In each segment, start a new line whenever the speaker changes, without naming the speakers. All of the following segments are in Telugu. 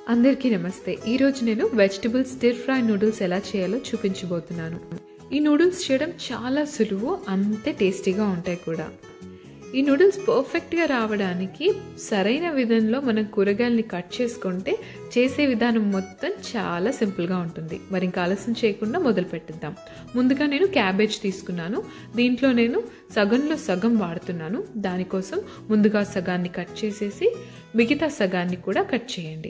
అందరికీ నమస్తే ఈరోజు నేను వెజిటబుల్ స్టిర్ ఫ్రై నూడిల్స్ ఎలా చేయాలో చూపించబోతున్నాను ఈ నూడిల్స్ చేయడం చాలా సులువు అంతే టేస్టీగా ఉంటాయి కూడా ఈ నూడిల్స్ పర్ఫెక్ట్గా రావడానికి సరైన విధంలో మనం కూరగాయలని కట్ చేసుకుంటే చేసే విధానం మొత్తం చాలా సింపుల్గా ఉంటుంది మరి ఇంకా ఆలస్యం చేయకుండా మొదలు పెట్టిద్దాం ముందుగా నేను క్యాబేజ్ తీసుకున్నాను దీంట్లో నేను సగంలో సగం వాడుతున్నాను దానికోసం ముందుగా సగాన్ని కట్ చేసేసి మిగతా సగాన్ని కూడా కట్ చేయండి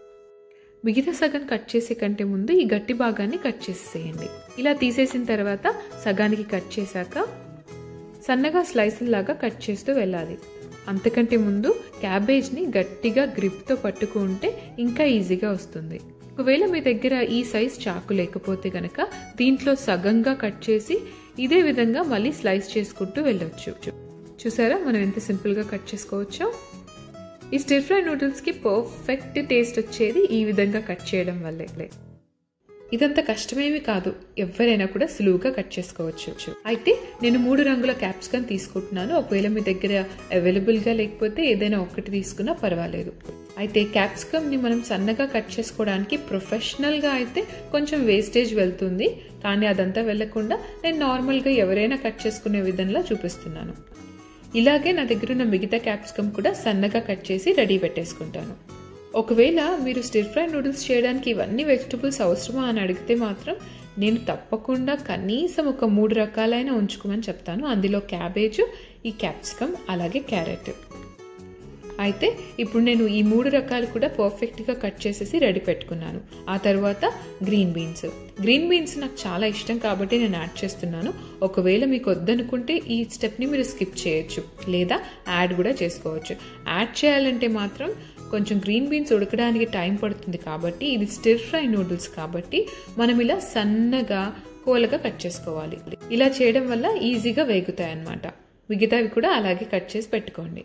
మిగతా సగం కట్ చేసే కంటే ముందు ఈ గట్టి భాగాన్ని కట్ చేసేసేయండి ఇలా తీసేసిన తర్వాత సగానికి కట్ చేశాక సన్నగా స్లైసుల్లాగా కట్ చేస్తూ వెళ్ళాలి అంతకంటే ముందు క్యాబేజ్ని గట్టిగా గ్రిప్తో పట్టుకుంటే ఇంకా ఈజీగా వస్తుంది ఒకవేళ మీ దగ్గర ఈ సైజ్ చాకు లేకపోతే కనుక దీంట్లో సగంగా కట్ చేసి ఇదే విధంగా మళ్ళీ స్లైస్ చేసుకుంటూ వెళ్ళొచ్చు చూసారా మనం ఎంత సింపుల్గా కట్ చేసుకోవచ్చో ఈ స్టిర్ ఫ్రై నూడిల్స్కి పర్ఫెక్ట్ టేస్ట్ వచ్చేది ఈ విధంగా కట్ చేయడం వల్లే ఇదంత కష్టమేమీ కాదు ఎవరైనా కూడా సులువుగా కట్ చేసుకోవచ్చు అయితే నేను మూడు రంగుల క్యాప్సికమ్ తీసుకుంటున్నాను ఒకవేళ మీ దగ్గర అవైలబుల్గా లేకపోతే ఏదైనా ఒక్కటి తీసుకున్నా పర్వాలేదు అయితే క్యాప్సికమ్ని మనం సన్నగా కట్ చేసుకోవడానికి ప్రొఫెషనల్గా అయితే కొంచెం వేస్టేజ్ వెళ్తుంది కానీ అదంతా వెళ్లకుండా నేను నార్మల్గా ఎవరైనా కట్ చేసుకునే విధంగా చూపిస్తున్నాను ఇలాగే నా దగ్గర ఉన్న మిగతా క్యాప్సికమ్ కూడా సన్నగా కట్ చేసి రెడీ పెట్టేసుకుంటాను ఒకవేళ మీరు స్టిర్ ఫ్రై నూడిల్స్ చేయడానికి ఇవన్నీ వెజిటబుల్స్ అవసరమా అని అడిగితే మాత్రం నేను తప్పకుండా కనీసం ఒక మూడు రకాలైన ఉంచుకోమని చెప్తాను అందులో క్యాబేజ్ ఈ క్యాప్సికమ్ అలాగే క్యారెట్ అయితే ఇప్పుడు నేను ఈ మూడు రకాలు కూడా పర్ఫెక్ట్గా కట్ చేసేసి రెడీ పెట్టుకున్నాను ఆ తర్వాత గ్రీన్ బీన్స్ గ్రీన్ బీన్స్ నాకు చాలా ఇష్టం కాబట్టి నేను యాడ్ చేస్తున్నాను ఒకవేళ మీకు వద్దనుకుంటే ఈ స్టెప్ని మీరు స్కిప్ చేయొచ్చు లేదా యాడ్ కూడా చేసుకోవచ్చు యాడ్ చేయాలంటే మాత్రం కొంచెం గ్రీన్ బీన్స్ ఉడకడానికి టైం పడుతుంది కాబట్టి ఇది స్టిర్ ఫ్రై నూడిల్స్ కాబట్టి మనం ఇలా సన్నగా కోలగా కట్ చేసుకోవాలి ఇలా చేయడం వల్ల ఈజీగా వేగుతాయి అన్నమాట మిగతావి కూడా అలాగే కట్ చేసి పెట్టుకోండి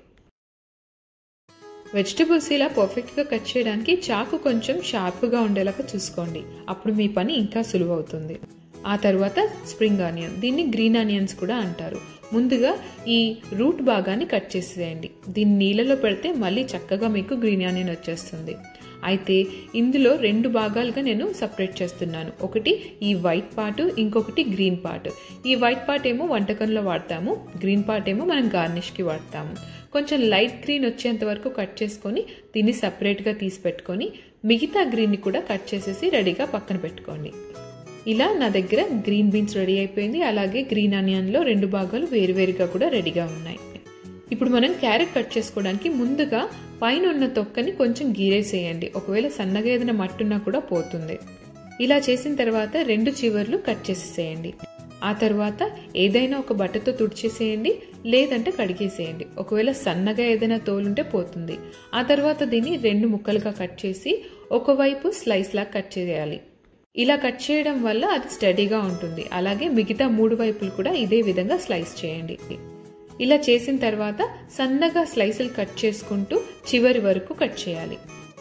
వెజిటబుల్స్ ఇలా పర్ఫెక్ట్గా కట్ చేయడానికి చాకు కొంచెం షార్ప్గా ఉండేలాగా చూసుకోండి అప్పుడు మీ పని ఇంకా సులువు అవుతుంది ఆ తర్వాత స్ప్రింగ్ ఆనియన్ దీన్ని గ్రీన్ ఆనియన్స్ కూడా అంటారు ముందుగా ఈ రూట్ భాగాన్ని కట్ చేసేయండి దీన్ని నీళ్ళలో పెడితే మళ్ళీ చక్కగా మీకు గ్రీన్ ఆనియన్ వచ్చేస్తుంది అయితే ఇందులో రెండు భాగాలుగా నేను సపరేట్ చేస్తున్నాను ఒకటి ఈ వైట్ పార్ట్ ఇంకొకటి గ్రీన్ పార్ట్ ఈ వైట్ పార్ట్ ఏమో వంటకంలో వాడతాము గ్రీన్ పార్ట్ ఏమో మనం గార్నిష్కి వాడతాము కొంచెం లైట్ గ్రీన్ వచ్చేంత వరకు కట్ చేసుకొని దీన్ని సపరేట్గా తీసి పెట్టుకొని మిగతా గ్రీన్ని కూడా కట్ చేసేసి రెడీగా పక్కన పెట్టుకోండి ఇలా నా దగ్గర గ్రీన్ బీన్స్ రెడీ అయిపోయింది అలాగే గ్రీన్ ఆనియన్లో రెండు భాగాలు వేరువేరుగా కూడా రెడీగా ఉన్నాయి ఇప్పుడు మనం క్యారెట్ కట్ చేసుకోవడానికి ముందుగా పైన ఉన్న తొక్కని కొంచెం గీరేసేయండి ఒకవేళ సన్నగా ఏదైనా మట్టున్నా కూడా పోతుంది ఇలా చేసిన తర్వాత రెండు చివర్లు కట్ చేసేసేయండి ఆ తర్వాత ఏదైనా ఒక బట్టతో తుడిచేసేయండి లేదంటే కడిగేసేయండి ఒకవేళ సన్నగా ఏదైనా తోలుంటే పోతుంది ఆ తర్వాత దీన్ని రెండు ముక్కలుగా కట్ చేసి ఒకవైపు స్లైస్ లా కట్ చేయాలి ఇలా కట్ చేయడం వల్ల అది స్టడీగా ఉంటుంది అలాగే మిగతా మూడు వైపులు కూడా ఇదే విధంగా స్లైస్ చేయండి ఇలా చేసిన తర్వాత సన్నగా స్లైసులు కట్ చేసుకుంటూ చివరి వరకు కట్ చేయాలి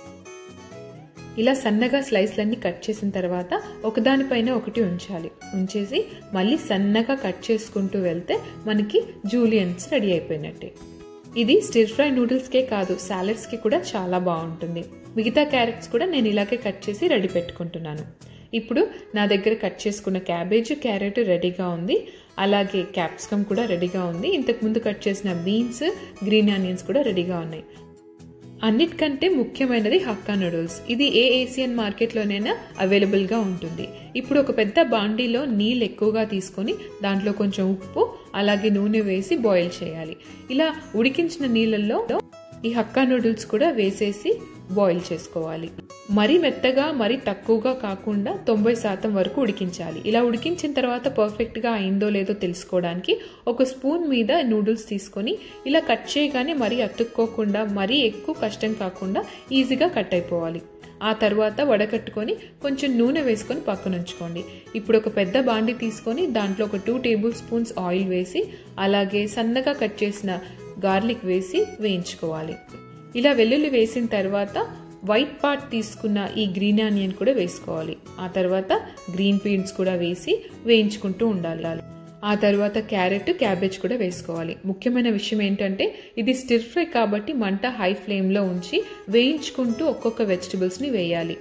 ఇలా సన్నగా స్లైస్లన్నీ కట్ చేసిన తర్వాత ఒకదానిపైన ఒకటి ఉంచాలి ఉంచేసి మళ్ళీ సన్నగా కట్ చేసుకుంటూ వెళ్తే మనకి జూలియన్స్ రెడీ అయిపోయినట్టే ఇది స్టిర్ ఫ్రై నూడిల్స్కే కాదు సాలెడ్స్కి కూడా చాలా బాగుంటుంది మిగతా క్యారెట్స్ కూడా నేను ఇలాగే కట్ చేసి రెడీ పెట్టుకుంటున్నాను ఇప్పుడు నా దగ్గర కట్ చేసుకున్న క్యాబేజ్ క్యారెట్ రెడీగా ఉంది అలాగే క్యాప్సికమ్ కూడా రెడీగా ఉంది ఇంతకుముందు కట్ చేసిన బీన్స్ గ్రీన్ ఆనియన్స్ కూడా రెడీగా ఉన్నాయి అన్నిటికంటే ముఖ్యమైనది హక్కా నూడిల్స్ ఇది ఏ ఏసియన్ మార్కెట్లోనైనా అవైలబుల్గా ఉంటుంది ఇప్పుడు ఒక పెద్ద బాండీలో నీళ్ళు ఎక్కువగా తీసుకొని దాంట్లో కొంచెం ఉప్పు అలాగే నూనె వేసి బాయిల్ చేయాలి ఇలా ఉడికించిన నీళ్ళల్లో ఈ హక్కా నూడిల్స్ కూడా వేసేసి బాయిల్ చేసుకోవాలి మరీ మెత్తగా మరీ తక్కువగా కాకుండా తొంభై శాతం వరకు ఉడికించాలి ఇలా ఉడికించిన తర్వాత పర్ఫెక్ట్గా అయిందో లేదో తెలుసుకోవడానికి ఒక స్పూన్ మీద నూడిల్స్ తీసుకొని ఇలా కట్ చేయగానే మరీ అతుక్కోకుండా మరీ ఎక్కువ కష్టం కాకుండా ఈజీగా కట్ అయిపోవాలి ఆ తర్వాత వడకట్టుకొని కొంచెం నూనె వేసుకొని పక్కన ఉంచుకోండి ఇప్పుడు ఒక పెద్ద బాండి తీసుకొని దాంట్లో ఒక టూ టేబుల్ స్పూన్స్ ఆయిల్ వేసి అలాగే సన్నగా కట్ చేసిన గార్లిక్ వేసి వేయించుకోవాలి ఇలా వెల్లుల్లి వేసిన తర్వాత వైట్ పార్ట్ తీసుకున్న ఈ గ్రీన్ ఆనియన్ కూడా వేసుకోవాలి ఆ తర్వాత గ్రీన్ పీన్స్ కూడా వేసి వేయించుకుంటూ ఉండాలి ఆ తర్వాత క్యారెట్ క్యాబేజ్ కూడా వేసుకోవాలి ముఖ్యమైన విషయం ఏంటంటే ఇది స్టిర్ ఫ్రై కాబట్టి మంట హై ఫ్లేమ్లో ఉంచి వేయించుకుంటూ ఒక్కొక్క వెజిటబుల్స్ని వేయాలి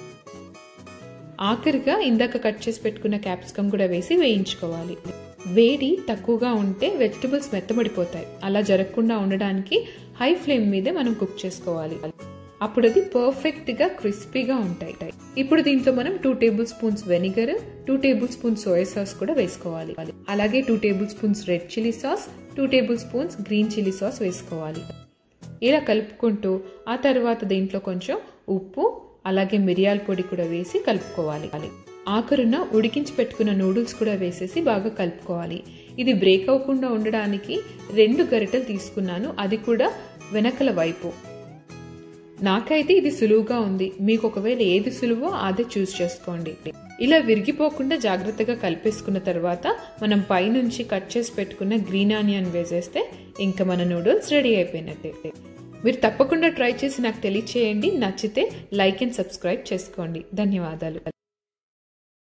ఆఖరిగా ఇందాక కట్ చేసి పెట్టుకున్న క్యాప్సికమ్ కూడా వేసి వేయించుకోవాలి వేడి తక్కువగా ఉంటే వెజిటబుల్స్ మెత్తబడిపోతాయి అలా జరగకుండా ఉండడానికి హై ఫ్లేమ్ మీదే మనం కుక్ చేసుకోవాలి అప్పుడు అది పర్ఫెక్ట్గా క్రిస్పీగా ఉంటాయి ఇప్పుడు దీంట్లో మనం two tablespoons vinegar two tablespoons soya sauce కూడా వేసుకోవాలి అలాగే two tablespoons red chilli sauce two tablespoons green chilli sauce వేసుకోవాలి ఇలా కలుపుకుంటూ ఆ తర్వాత దీంట్లో కొంచెం ఉప్పు అలాగే మిరియాల పొడి కూడా వేసి కలుపుకోవాలి ఆఖరున ఉడికించి పెట్టుకున్న నూడిల్స్ కూడా వేసేసి బాగా కలుపుకోవాలి ఇది బ్రేక్ అవ్వకుండా ఉండడానికి రెండు గరిటెలు తీసుకున్నాను అది కూడా వెనకల వైపు నాకైతే ఇది సులువుగా ఉంది మీకు ఒకవేళ ఏది సులువో అదే చూస్ చేసుకోండి ఇలా విరిగిపోకుండా జాగ్రత్తగా కలిపేసుకున్న తర్వాత మనం పైనుంచి కట్ చేసి పెట్టుకున్న గ్రీన్ ఆనియన్ వేసేస్తే ఇంకా మన నూడిల్స్ రెడీ అయిపోయినట్టే మీరు తప్పకుండా ట్రై చేసి నాకు తెలియచేయండి నచ్చితే లైక్ అండ్ సబ్స్క్రైబ్ చేసుకోండి ధన్యవాదాలు